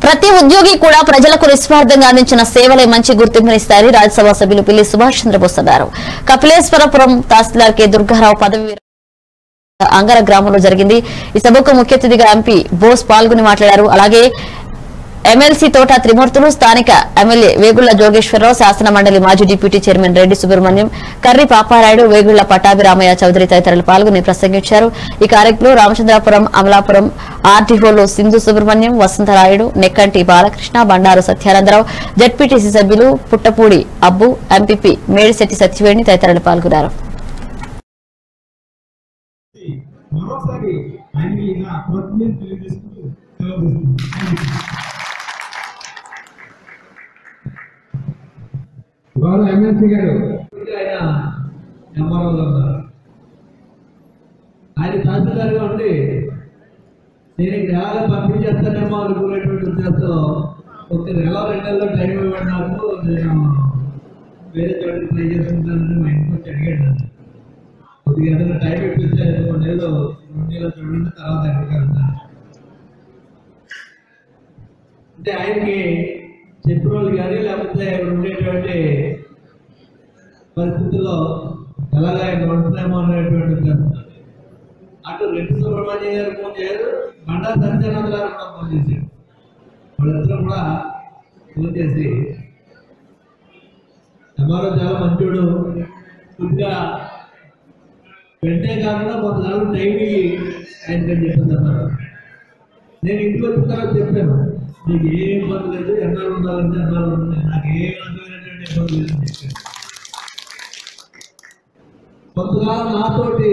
ప్రతి ఉద్యోగి కూడా ప్రజలకు నిస్వార్థంగా అందించిన సేవలే మంచి గుర్తింపునిస్తాయని రాజ్యసభ సభ్యులు పిల్లి సుభాష్ చంద్రబోస్ అన్నారు కపిలేశ్వరపురం తహసీల్దార్ కె దుర్గారావు పదవి విరమణ అంగర గ్రామంలో జరిగింది ఈ సభకు ముఖ్య అతిథిగా ఎంపీ బోస్ పాల్గొని మాట్లాడారు అలాగే ఎమ్మెల్సీ తోట త్రిమూర్తులు స్థానిక ఎమ్మెల్యే వేగుళ్ల జోగేశ్వరరావు శాసన మండలి మాజీ డిప్యూటీ చైర్మన్ రెడ్డి సుబ్రహ్మణ్యం కర్రి పాపారాయుడు వేగుళ్ల పటాభిరామయ్య చౌదరి తదితరులు పాల్గొని ప్రసంగించారు ఈ కార్యక్రమంలో రామచంద్రాపురం అమలాపురం ఆర్టీఓలో సింధు సుబ్రహ్మణ్యం వసంతరాయుడు నెక్కంటి బాలకృష్ణ బండారు సత్యానందరావు జడ్పీటీసీ సభ్యులు పుట్టపూడి అబ్బు ఎంపీపీ మేడిశెట్టి సత్యవేణి తదితరులు పాల్గొన్నారు మరోసారి ఆయనకి నా కృతజ్ఞతలు తెలియజేస్తూ సెలవు తీసుకుంటున్నాను. గౌరవ ఎమ్మెల్సీ గారు ఆయన ఎంఆర్ఓలో ఉన్నారు ఆయన తహసీల్దార్గా ఉండి నేను ఇక్కడ ఎలా పంపించేస్తానేమో అనుకునేటువంటి ఉద్దేశంతో ఒక నెల రెండు నెలల్లో టైం ఇవ్వండి నాకు నేను వేరే చోటికి ట్రై చేసుకుంటానని మా ఇంటికి వచ్చి అడిగాడు నన్ను. కొద్దిగా ఏదైనా టైం ఇప్పిస్తే రెండు నెలలు రెండు నెలలు చూడండి తర్వాత ఎక్కడికి వెళ్తాను అంటే ఆయనకి చెప్పిన వాళ్ళు కానీ లేకపోతే ఇక్కడ ఉండేటువంటి పరిస్థితుల్లో ఎలాగ ఆయన ఉంటున్నామో అనేటువంటి ఉద్దేశం. అటు రెడ్డి సుబ్రహ్మణ్యం గారు ఫోన్ చేయరు బండా సత్యానంద గారు కూడా ఫోన్ చేశారు వాళ్ళిద్దరూ కూడా ఫోన్ చేసి ఎంఆర్ఓ చాలా మంచోడు కొద్దిగా వెంటనే కాకుండా కొంతకాలం టైంకి ఆయనకని చెప్పేది అన్నారు నేను ఇంటికి వచ్చిన తర్వాత చెప్పాను నీకు ఏ ఇబ్బంది లేదు ఎన్నాళ్ళు ఉండాలంటే ఎన్నాళ్ళు ఉండాలి నాకు ఏ రకమైనటువంటి ఇబ్బంది లేదని చెప్పాను కొంతకాలం నాతోటి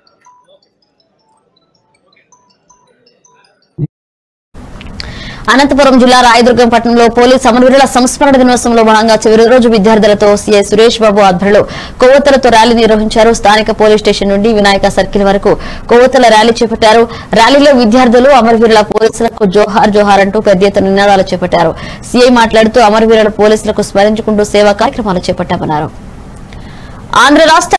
అనంతపురం జిల్లా రాయదుర్గం పట్టణంలో పోలీస్ అమరవీరుల సంస్మరణ దినోత్సవంలో భాగంగా చివరి రోజు విద్యార్థులతో సీఐ సురేష్ బాబు ఆధ్వర్యంలో కొవ్వొత్తులతో ర్యాలీ నిర్వహించారు స్థానిక పోలీస్ స్టేషన్ నుండి వినాయక సర్కిల్ వరకు కొవ్వొత్తుల ర్యాలీ చేపట్టారు ర్యాలీలో విద్యార్థులు అమరవీరుల పోలీసులకు జోహార్ జోహార్ అంటూ పెద్ద ఎత్తున నినాదాలు చేపట్టారు సీఐ మాట్లాడుతూ అమరవీరుల పోలీసులకు స్మరించుకుంటూ సేవా కార్యక్రమాలు చేపట్టామన్నారు ఆంధ్ర రాష్ట్ర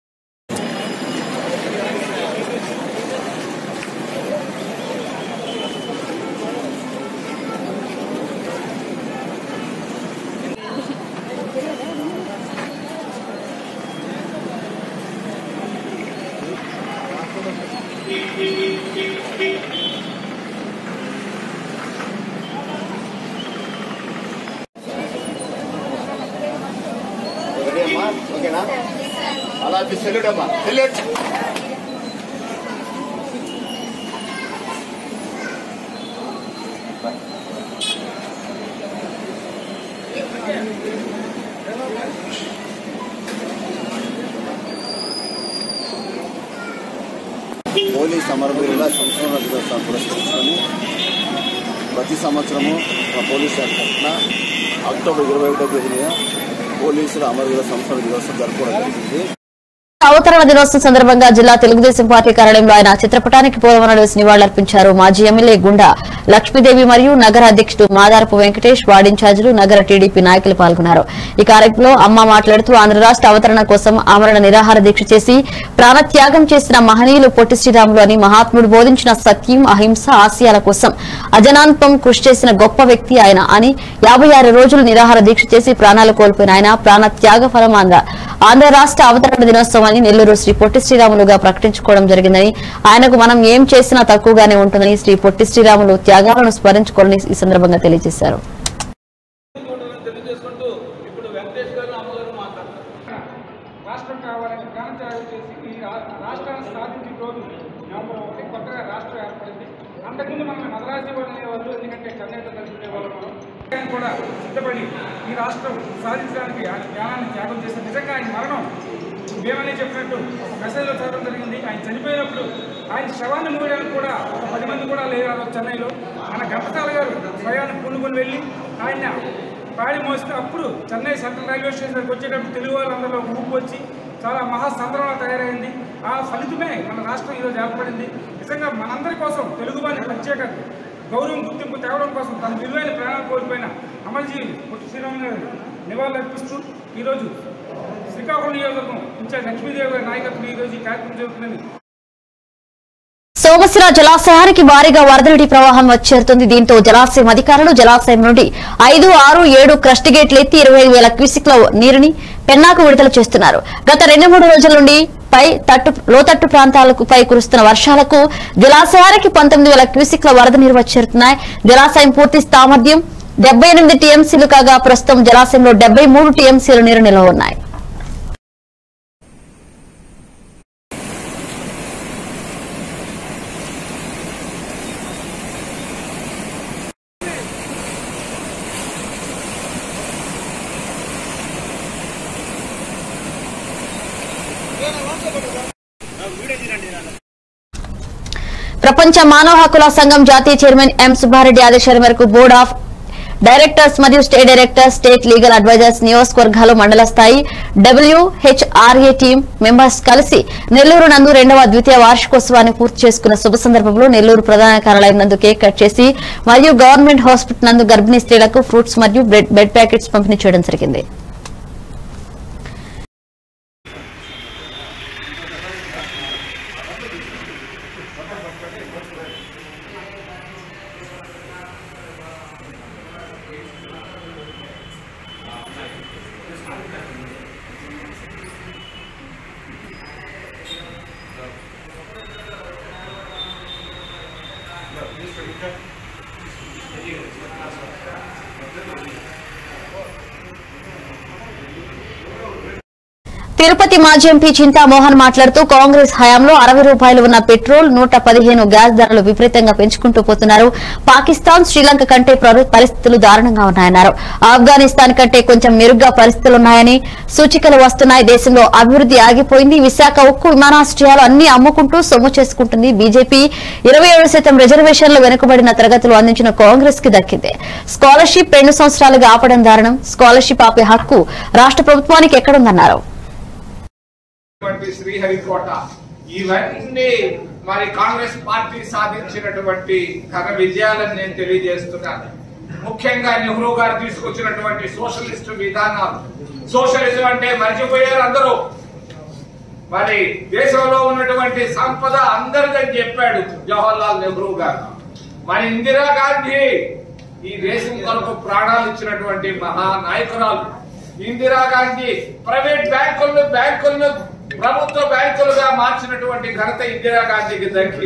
ఓకేమ్మా ఓకేనా అలా సెల్యూట్ అమ్మా సెల్యూట్ పోలీస్ అమరవీరుల సంస్మరణ దినోత్సవం పురస్కరించుకొని ప్రతి సంవత్సరము మా పోలీస్ శాఖ తరఫున అక్టోబర్ ఇరవై ఒకటో తేదీన పోలీసుల అమరవీరుల సంస్మరణ దినోత్సవం జరుపుకోవడం జరిగింది అవతరణ దినోత్సవం సందర్భంగా జిల్లా తెలుగుదేశం పార్టీ కార్యాలయంలో ఆయన చిత్రపటానికి పూలవన వేసి నివాళులర్పించారు మాజీ ఎమ్మెల్యే గుండా లక్ష్మీదేవి మరియు నగర అధ్యక్షుడు మాదారపు వెంకటేష్ వార్డు ఇన్ఛార్జీలు నగర టీడీపీ నాయకులు పాల్గొన్నారు ఈ కార్యక్రమంలో అమ్మ మాట్లాడుతూ ఆంధ్ర రాష్ట్ర అవతరణ కోసం ఆమరణ నిరాహార దీక్ష చేసి ప్రాణత్యాగం చేసిన మహనీయులు పొట్టి శ్రీరాములు అని మహాత్ముడు బోధించిన సత్యం అహింస ఆశయాల కోసం అజనాంతం కృషి చేసిన గొప్ప వ్యక్తి ఆయన అని యాభై ఆరు రోజులు నిరాహార దీక్ష చేసి ప్రాణాలు కోల్పోయిన ఆయన ప్రాణ త్యాగ ఫలం ఆంధ్ర ఆంధ్ర రాష్ట్ర అవతరణ దినోత్సవాన్ని నెల్లూరు శ్రీ పొట్టి శ్రీరాములుగా ప్రకటించుకోవడం జరిగిందని ఆయనకు మనం ఏం చేసినా తక్కువగానే ఉంటుందని శ్రీ పొట్టి శ్రీరాములు త్యాగాలను స్మరించుకోవాలని ఈ సందర్భంగా తెలియజేశారు తెలియజేసుకుంటూ ఇప్పుడు వెంకటేష్ గారు అమ్మగారు మాట్లాడతారు రాష్ట్రం కావాలని ప్రాణత్యాగం చేసి ఈ రా- రాష్ట్రాన్ని సాధించిన రోజు నవంబర్ ఒకటి కొత్తగా రాష్ట్రం ఏర్పడింది అంతకుముందు మనం మద్రాసి వాళ్ళు అనేవాళ్ళు ఎందుకంటే చెన్నైలో కలిసి ఉండేవాళ్ళు మనం ఆయన కూడా సిద్ధపడి ఈ రాష్ట్రం సాధించడానికి ఆయన జ్ఞానాన్ని త్యాగం చేసి నిజంగా ఆయన మరణం మేమని చెప్పినట్టు ఒక మెసేజ్లో చదవడం జరిగింది ఆయన చనిపోయినప్పుడు ఆయన శవాన్ని మూయడానికి కూడా ఒక పది మంది కూడా లేరు ఆ రోజు చెన్నైలో మన ఘంటసాల గారు స్వయాన్ని పూనుకొని వెళ్ళి ఆయన పాడి మోస్తే అప్పుడు చెన్నై సెంట్రల్ రైల్వే స్టేషన్కి వచ్చేటప్పుడు తెలుగు వాళ్ళందరిలో ఒక ఊపు వచ్చి చాలా మహాసంద్రంలో తయారైంది ఆ ఫలితమే మన రాష్ట్రం ఈరోజు ఏర్పడింది నిజంగా మనందరి కోసం తెలుగు వారిని ప్రత్యేక గౌరవం గుర్తింపు తేవడం కోసం తన విలువైన ప్రాణాలు కోల్పోయిన అమర్జీ పొట్టి శ్రీరాములు గారు నివాళులు అర్పిస్తూ ఈరోజు శ్రీకాకుళం నియోజకవర్గం ఇన్ఛార్జ్ లక్ష్మీదేవి గారి నాయకత్వం ఈరోజు ఈ కార్యక్రమం జరుగుతుందని సో సోమశిల జలాశయానికి భారీగా వరద నీటి ప్రవాహం వచ్చేరుతుంది దీంతో జలాశయం అధికారులు జలాశయం నుండి ఐదు ఆరు ఏడు క్రస్ట్ గేట్లు ఎత్తి ఇరవై వేల క్యూసిక్ల నీరుని పెన్నాకు విడుదల చేస్తున్నారు గత రెండు మూడు రోజుల నుండి పై తట్టు లోతట్టు ప్రాంతాలకు పై కురుస్తున్న వర్షాలకు జలాశయానికి పంతొమ్మిది వేల క్యూసిక్ల వరద నీరు వచ్చేరుతున్నాయి జలాశయం పూర్తి సామర్థ్యం డెబ్బై ఎనిమిది టీఎంసీలు కాగా ప్రస్తుతం జలాశయంలో డెబ్బై మూడు టీఎంసీల నీరు నిల్వ ఉన్నాయి ప్రపంచ మానవ హక్కుల సంఘం జాతీయ చైర్మన్ ఎం సుబ్బారెడ్డి ఆదేశాల మేరకు బోర్డ్ ఆఫ్ డైరెక్టర్స్ మరియు state directors state legal advisers నియోజకవర్గాలు మండల స్థాయి డబ్ల్యూహెచ్ఆర్ఏ టీం మెంబర్స్ కలిసి నెల్లూరు నందు రెండవ ద్వితీయ వార్షికోత్సవాన్ని పూర్తి చేసుకున్న శుభ సందర్భంలో నెల్లూరు ప్రధాన కార్యాలయం నందు కేక్ కట్ చేసి మరియు గవర్నమెంట్ హాస్పిటల్ నందు గర్భిణీ స్త్రీలకు ఫ్రూట్స్ మరియు బ్రెడ్ బెడ్ ప్యాకెట్స్ పంపిణీ చేయడం జరిగింది తిరుపతి మాజీ ఎంపీ చింతామోహన్ మాట్లాడుతూ కాంగ్రెస్ హయాంలో అరవై రూపాయలు ఉన్న పెట్రోల్ నూట పదిహేను గ్యాస్ ధరలు విపరీతంగా పెంచుకుంటూ పోతున్నారు పాకిస్తాన్ శ్రీలంక కంటే పరి- పరిస్థితులు దారుణంగా ఉన్నాయన్నారు ఆఫ్ఘనిస్తాన్ కంటే కొంచెం మెరుగ్గా పరిస్థితులున్నాయని సూచికలు వస్తున్నాయి దేశంలో అభివృద్ధి ఆగిపోయింది విశాఖ ఉక్కు విమానాశ్రయాలు అన్ని అమ్ముకుంటూ సొమ్ము చేసుకుంటుంది బీజేపీ ఇరవై ఏడు శాతం రిజర్వేషన్లు వెనుకబడిన తరగతులు అందించిన కాంగ్రెస్ కి దక్కింది స్కాలర్షిప్ రెండు సంవత్సరాలుగా ఆపడం దారుణం స్కాలర్షిప్ ఆపే హక్కు రాష్ట్ర ప్రభుత్వానికి ఎక్కడుందన్నారు ఉన్నటువంటి శ్రీహరికోట ఇవన్నీ మరి కాంగ్రెస్ పార్టీ సాధించినటువంటి ఘన విజయాలని నేను తెలియజేస్తున్నాను ముఖ్యంగా నెహ్రూ గారు తీసుకొచ్చినటువంటి సోషలిస్ట్ విధానాలు సోషలిజం అంటే మర్చిపోయారు అందరూ మరి దేశంలో ఉన్నటువంటి సంపద అందరిదని చెప్పాడు జవహర్లాల్ నెహ్రూ గారు మరి ఇందిరాగాంధీ ఈ దేశం కొరకు ప్రాణాలు ఇచ్చినటువంటి మహానాయకురాలు ఇందిరాగాంధీ ప్రైవేట్ బ్యాంకులను బ్యాంకులను ప్రభుత్వ బ్యాంకులుగా మార్చినటువంటి ఘనత ఇందిరాగాంధీకి దక్కింది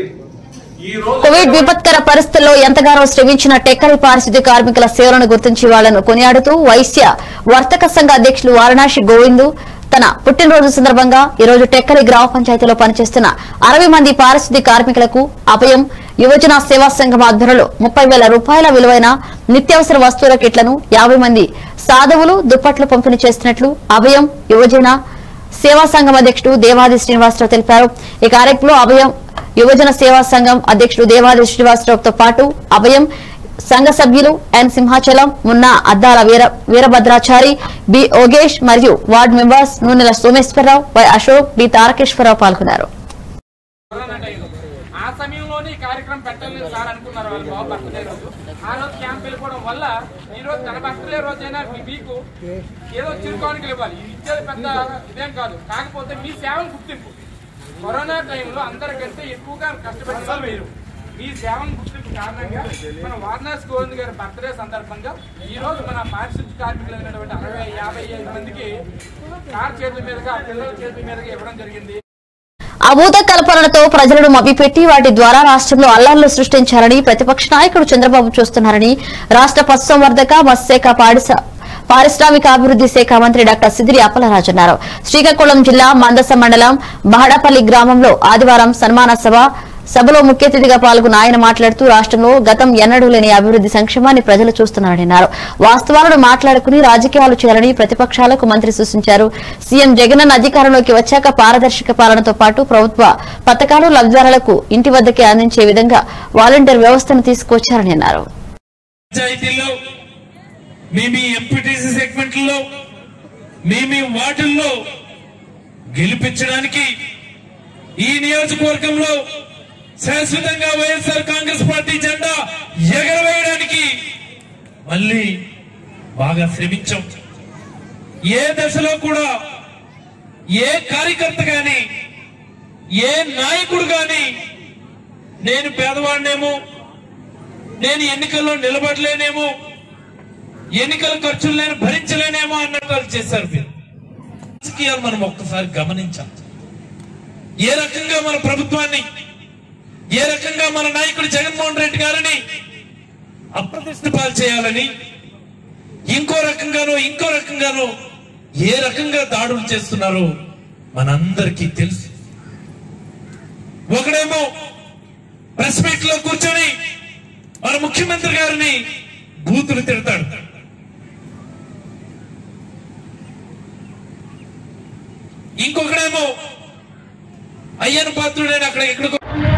ఈ రోజు కోవిడ్ విపత్కర పరిస్థితుల్లో ఎంతగానో శ్రమించిన టెక్కలి పారిశుద్ధ్య కార్మికుల సేవలను గుర్తించి వాళ్లను కొనియాడుతూ వైశ్య వర్తక సంఘ అధ్యక్షులు వారణాసి గోవిందు తన పుట్టినరోజు సందర్భంగా ఈ రోజు టెక్కలి గ్రామ పంచాయతీలో పనిచేస్తున్న అరవై మంది పారిశుద్ధ్య కార్మికులకు అభయం యువజన సేవా సంఘం ఆధ్వర్యంలో ముప్పై వేల రూపాయల విలువైన నిత్యావసర వస్తువుల కిట్లను యాభై మంది సాధువులు దుప్పట్లు పంపిణీ చేస్తున్నట్లు అభయం యువజన సేవా సంఘం అధ్యక్షుడు దేవాది శ్రీనివాసరావు తెలిపారు ఈ కార్యక్రమంలో అభయం యువజన సేవా సంఘం అధ్యక్షుడు దేవాది శ్రీనివాసరావుతో పాటు అభయం సంఘ సభ్యులు ఎన్ సింహాచలం మున్నా అద్దాల వీర వీరభద్రాచారి బి ఓగేష్ మరియు ward members Nunela Someswararao Y Ashok B Tarakeswararao పాల్గొన్నారు కరోనా టైంలో. ఆ సమయంలోనే ఈ కార్యక్రమం పెట్టలేదు సార్ అనుకున్నారు వాళ్ళు బాబు బర్త్డే రోజు ఆ రోజు క్యాంప్ వెళ్ళిపోవడం వల్ల ఈ రోజు తన బర్త్డే రోజైనా మీ- మీకు ఏదో చిరుకానుకలు ఇవ్వాలి ఇది ఇచ్చేది పెద్ద ఇదేం కాదు కాకపోతే మీ సేవను గుర్తింపు కరోనా టైంలో అందరికంటే ఎక్కువగా కష్టపడిన వాళ్ళు మీరు మీ సేవను గుర్తింపు కారణంగా మన వారణాసి గోవింద్ గారి బర్త్డే సందర్భంగా ఈ రోజు మన పారిశుద్ధ్య కార్మికులైనటువంటి అరవై యాభై ఐదు మందికి కార్ చేతుల మీదుగా పిల్లల చేతుల మీదుగా ఇవ్వడం జరిగింది అభూత కల్పనలతో ప్రజలను మభ్యపెట్టి వాటి ద్వారా రాష్ట్రంలో అల్లర్లు సృష్టించాలని ప్రతిపక్ష నాయకుడు చంద్రబాబు చూస్తున్నారని రాష్ట్ర పశుసంవర్ధక మత్స్యశాఖ పాడిస పారిశ్రామికాభివృద్ధి శాఖ మంత్రి డాక్టర్ సిదిరి అప్పలరాజు అన్నారు శ్రీకాకుళం జిల్లా మందస మండలం బహడపల్లి గ్రామంలో ఆదివారం సన్మాన సభ సభలో ముఖ్య అతిథిగా పాల్గొన్న ఆయన మాట్లాడుతూ రాష్ట్రంలో గతం ఎన్నడూ లేని అభివృద్ధి సంక్షేమాన్ని ప్రజలు చూస్తున్నారని అన్నారు వాస్తవాలను మాట్లాడుకుని రాజకీయాలు చేయాలని ప్రతిపక్షాలకు మంత్రి సూచించారు సీఎం జగన్ అధికారంలోకి వచ్చాక పారదర్శక పాలనతో పాటు ప్రభుత్వ పథకాలు లబ్ధిదారులకు ఇంటి వద్దకే అందించే విధంగా వాలంటీర్ వ్యవస్థను తీసుకొచ్చారని అన్నారు పంచాయతీల్లో మీ మీ ఎంపీటీసీ సెగ్మెంట్లలో మీ మీ వార్డుల్లో గెలిపించడానికి ఈ నియోజకవర్గంలో శాశ్వతంగా వైఎస్ఆర్ కాంగ్రెస్ పార్టీ జెండా ఎగరవేయడానికి మళ్ళీ బాగా శ్రమించాం ఏ దశలో కూడా ఏ కార్యకర్త గాని ఏ నాయకుడు గాని నేను పేదవాడినేమో నేను ఎన్నికల్లో నిలబడలేనేమో ఎన్నికల ఖర్చులు నేను భరించలేనేమో అన్నట్టు వాళ్ళు చేశారు మీరు రాజకీయాలు మనం ఒక్కసారి గమనించాలి ఏ రకంగా మన ప్రభుత్వాన్ని ఏ రకంగా మన నాయకుడు జగన్మోహన్ రెడ్డి గారిని అప్రతిష్ట పాలు చేయాలని ఇంకో రకంగానో ఇంకో రకంగానో ఏ రకంగా దాడులు చేస్తున్నారో మనందరికీ తెలుసు ఒకడేమో ప్రెస్ మీట్ లో కూర్చొని మన ముఖ్యమంత్రి గారిని బూతులు తిడతాడు ఇంకొకడేమో అయ్యన పాత్రుడైన అక్కడ ఎక్కడికో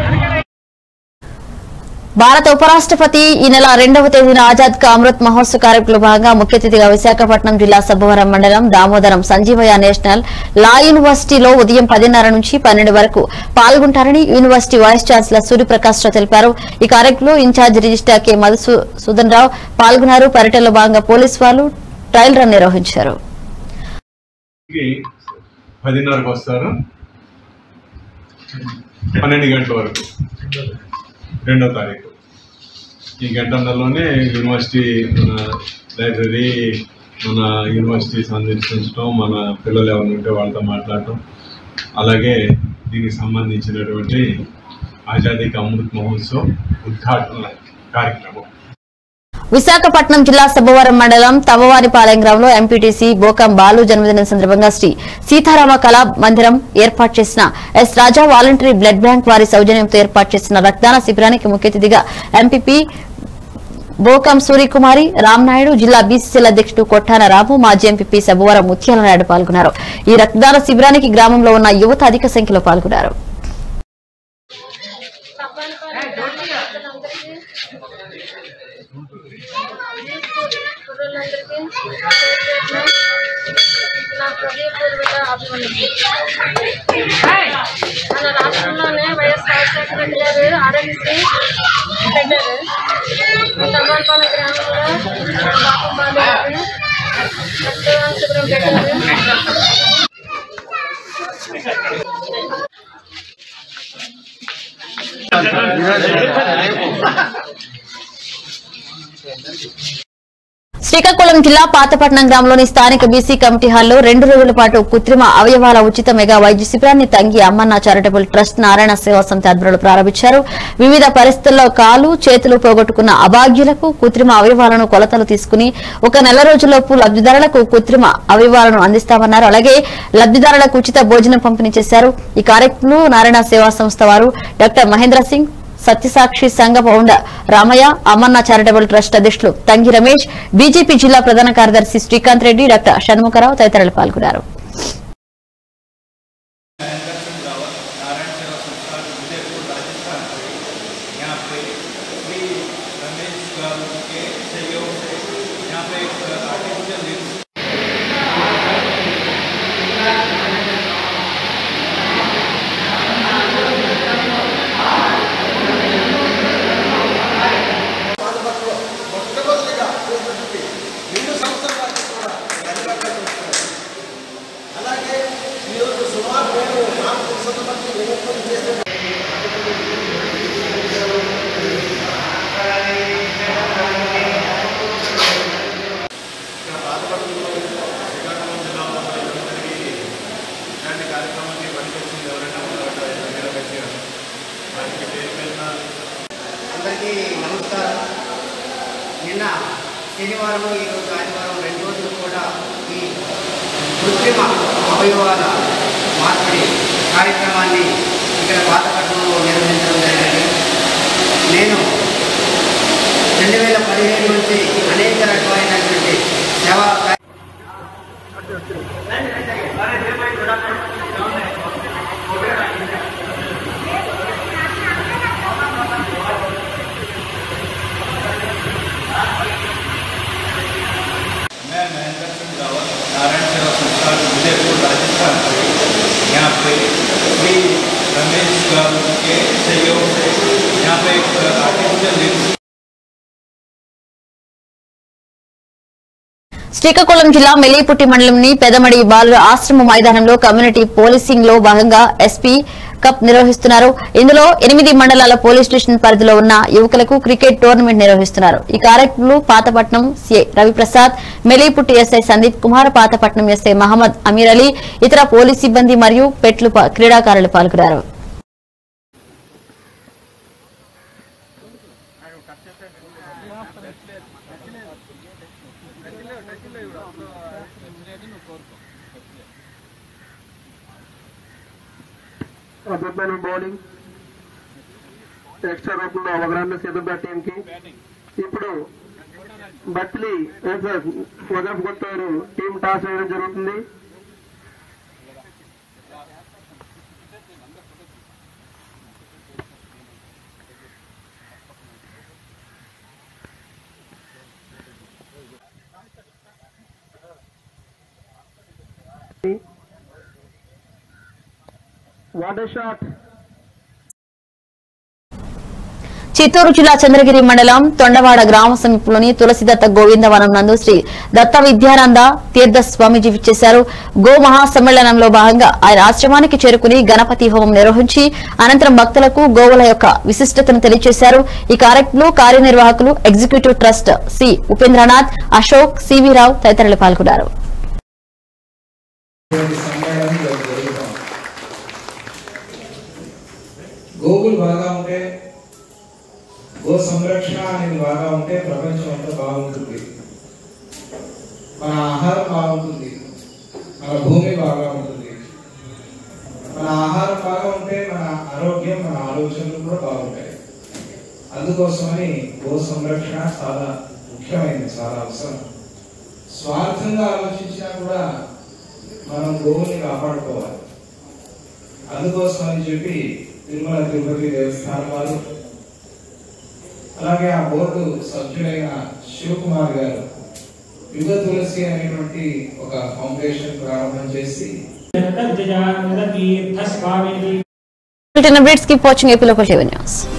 భారత ఉపరాష్ట్రపతి ఈ నెల రెండవ తేదీన ఆజాద్ కా అమృత్ మహోత్సవ్ కార్యక్రమంలో భాగంగా ముఖ్య అతిథిగా విశాఖపట్నం జిల్లా సబ్బవరం మండలం దామోదరం సంజీవయ్య నేషనల్ లా యూనివర్సిటీలో ఉదయం పదిన్నర నుంచి పన్నెండు వరకు పాల్గొంటారని university vice chancellor Suryaprakash Rao తెలిపారు ఈ కార్యక్రమంలో incharge registrar K Madhusudan Rao పాల్గొన్నారు పర్యటనలో భాగంగా పోలీసు వాళ్ళు ట్రయల్ రన్ నిర్వహించారు కి పదిన్నరకు వస్తారు పన్నెండు గంటల వరకు రెండో తారీఖు ఈ గంటన్నరలోనే యూనివర్సిటీ మన లైబ్రరీ మన యూనివర్సిటీ సందర్శించడం మన పిల్లలు ఎవరు ఉంటే వాళ్ళతో మాట్లాడటం అలాగే దీనికి సంబంధించినటువంటి ఆజాదీ కా అమృత్ మహోత్సవ్ ఉద్ఘాటన కార్యక్రమం విశాఖపట్నం జిల్లా సబ్బవరం మండలం తమవారిపాలెం గ్రామంలో ఎంపీటీసీ బోకం బాలు జన్మదినం సందర్భంగా శ్రీ సీతారామ కళా మందిరం ఏర్పాటు చేసిన S Raja voluntary blood bank వారి సౌజన్యంతో ఏర్పాటు చేసిన రక్తదాన శిబిరానికి ముఖ్య అతిథిగా ఎంపీపీ బోకం సూర్యకుమారి రామ్నాయుడు జిల్లా బీసీసీల అధ్యక్షుడు కొట్టాన రాము మాజీ ఎంపీపీ సబ్బవరం ముత్యాల నాయుడు పాల్గొన్నారు ఈ రక్తదాన శిబిరానికి గ్రామంలో ఉన్న యువత అధిక సంఖ్యలో పాల్గొన్నారు నా హృదయపూర్వక అభినందనలు మన రాష్ట్రంలోనే వైఎస్ రాజశేఖర రెడ్డి గారు ఆరోగ్యశ్రీ పెట్టారు తమ్మాలపాలెం గ్రామంలో పాపం బాగారు రక్తదాన శిబిరం పెట్టారు శ్రీకాకుళం జిల్లా పాతపట్నం గ్రామంలోని స్థానిక బీసీ కమిటీ హాల్లో రెండు రోజుల పాటు కృత్రిమ అవయవాల ఉచిత మెగా వైద్య శిబిరాన్ని తంగి అమ్మన్న చారిటబుల్ ట్రస్ట్ నారాయణ సేవా సమితి ఆధ్వర్యంలో ప్రారంభించారు వివిధ పరిస్థితుల్లో కాలు చేతులు పోగొట్టుకున్న అభాగ్యులకు కృత్రిమ అవయవాలను కొలతలు తీసుకుని ఒక నెల రోజుల్లోపు లబ్దిదారులకు కృత్రిమ అవయవాలను అందిస్తామన్నారు అలాగే లబ్దిదారులకు ఉచిత భోజనం పంపిణీ చేశారు ఈ కార్యక్రమంలో నారాయణ సేవా సంస్థ వారు doctor Mahindra Singh Satyasakshi Sangha founder Ramaiah Amanna charitable trust అధ్యక్షులు తంగి రమేష్ బీజేపీ జిల్లా ప్రధాన కార్యదర్శి శ్రీకాంత్ రెడ్డి డాక్టర్ షణ్ముఖరావు తదితరులు పాల్గొన్నారు అందరికీ నమస్కారం నిన్న శనివారం ఈరోజు ఆదివారం రెండు రోజులు కూడా ఈ కృత్రిమ అవయవాల మార్పిడి కార్యక్రమాన్ని ఇక్కడ పాతపట్నంలో నిర్వహించడం జరిగింది నేను రెండు వేల పదిహేను నుంచి అనేక రకమైనటువంటి సేవా కార్య- मैं महेंद्र सिंह रावत नारायण सेवा संस्थान उदयपुर राजस्थान से यहाँ पे श्री रमेश गारू के सहयोग से यहाँ पे एक आर्टिफिशियल लिम्स శ్రీకాకుళం జిల్లా మెల్లిపుట్టి మండలంని పెదమడి బాలుర ఆశ్రమ మైదానంలో కమ్యూనిటీ పోలీసింగ్ లో భాగంగా ఎస్పీ కప్ నిర్వహిస్తున్నారు ఇందులో ఎనిమిది మండలాల పోలీస్ స్టేషన్ పరిధిలో ఉన్న యువకులకు క్రికెట్ టోర్నమెంట్ నిర్వహిస్తున్నారు ఈ కార్యక్రమంలో Pathapatnam CI Raviprasad Melliputti SI Sandeep Kumar Pathapatnam SI Mohammed Ameer Ali ఇతర పోలీస్ సిబ్బంది మరియు పెట్లు పా- క్రీడాకారులు పాల్గొన్నారు అద్భుతమైన బౌలింగ్ ఎక్స్ట్రా రూపంలో ఒక రన్ సిద్ధపడ్డ టీం కి ఇప్పుడు బత్లీ వజఫ్ గుంటూరు టీం టాస్ వేయడం జరుగుతుంది వాట్ షాట్ చిత్తూరు జిల్లా చంద్రగిరి మండలం తొండవాడ గ్రామ సమీపంలోని తులసిదత్త గోవిందవనం నందు శ్రీ దత్త విద్యానంద తీర్థ స్వామీజీ విచ్చేశారు గో మహాసమ్మేళనంలో భాగంగా ఆయన ఆశ్రమానికి చేరుకుని గణపతి హోమం నిర్వహించి అనంతరం భక్తులకు గోవుల యొక్క విశిష్టతను తెలియజేశారు ఈ కార్యక్రమంలో కార్యనిర్వాహకులు executive trust C Upendranath Ashok CV Rao తదితరులు పాల్గొన్నారు సమ్మేళనం ఈరోజు జరుగుతాం గోవులు బాగా ఉంటే గో సంరక్షణ అనేది బాగా ఉంటే ప్రపంచం అంతా బాగుంటుంది మన ఆహారం బాగుంటుంది మన భూమి బాగా ఉంటుంది మన ఆహారం బాగా ఉంటే మన ఆరోగ్యం మన ఆలోచనలు కూడా బాగుంటాయి అందుకోసమని గో సంరక్షణ చాలా ముఖ్యమైనది చాలా అవసరం స్వార్థంగా ఆలోచించినా కూడా మనం గోవుని కాపాడుకోవాలి అందుకోసం అని చెప్పి తిరుమల తిరుపతి దేవస్థానం వారు అలాగే ఆ బోర్డు సభ్యులైన శివకుమార్ గారు యుగ తులసి అనేటువంటి ఒక ఫౌండేషన్ ప్రారంభం చేసి బ్రిటన్ బ్రిడ్స్ keep watching AP local TV news